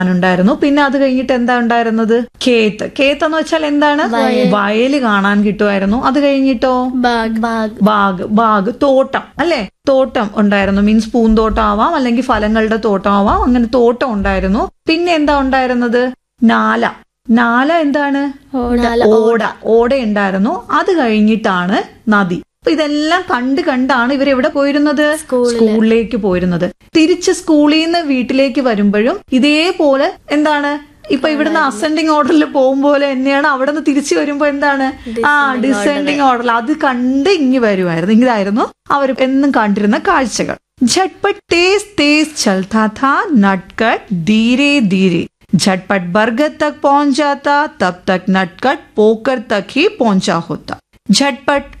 ഉണ്ടായിരുന്നു പിന്നെ അത് കഴിഞ്ഞിട്ട് എന്താ ഉണ്ടായിരുന്നത് കേത്ത് കേത്ത് എന്ന് വെച്ചാൽ എന്താണ് വയല് കാണാൻ കിട്ടുമായിരുന്നു അത് കഴിഞ്ഞിട്ടോ ബാഗ് ബാഗ് ബാഗ് ബാഗ് തോട്ടം അല്ലെ തോട്ടം ഉണ്ടായിരുന്നു മീൻസ് പൂന്തോട്ടം ആവാം അല്ലെങ്കിൽ ഫലങ്ങളുടെ തോട്ടം ആവാം അങ്ങനെ തോട്ടം ഉണ്ടായിരുന്നു പിന്നെ എന്താ ഉണ്ടായിരുന്നത് നാല നാല എന്താണ് നാല ഓട ഓട ഉണ്ടായിരുന്നു അത് കഴിഞ്ഞിട്ടാണ് നദി അപ്പൊ ഇതെല്ലാം കണ്ട് കണ്ടാണ് ഇവർ എവിടെ പോയിരുന്നത് സ്കൂളിലേക്ക് പോയിരുന്നത് തിരിച്ച് സ്കൂളിൽ നിന്ന് വീട്ടിലേക്ക് വരുമ്പോഴും ഇതേപോലെ എന്താണ് ഇപ്പൊ ഇവിടുന്ന് അസെൻഡിങ് ഓർഡറിൽ പോകുമ്പോലെ തന്നെയാണ് അവിടെ നിന്ന് തിരിച്ചു വരുമ്പോ എന്താണ് ആ ഡിസെൻഡിങ് ഓർഡറിൽ അത് കണ്ട് ഇങ്ങി വരുമായിരുന്നു ഇതായിരുന്നു അവർ എന്നും കണ്ടിരുന്ന കാഴ്ചകൾ झटपट तेज तेज चलता था नटकट धीरे धीरे झटपट बरगद तक पहुंच जाता तब तक नटकट पोकर तक ही पहुंचा होता झटपट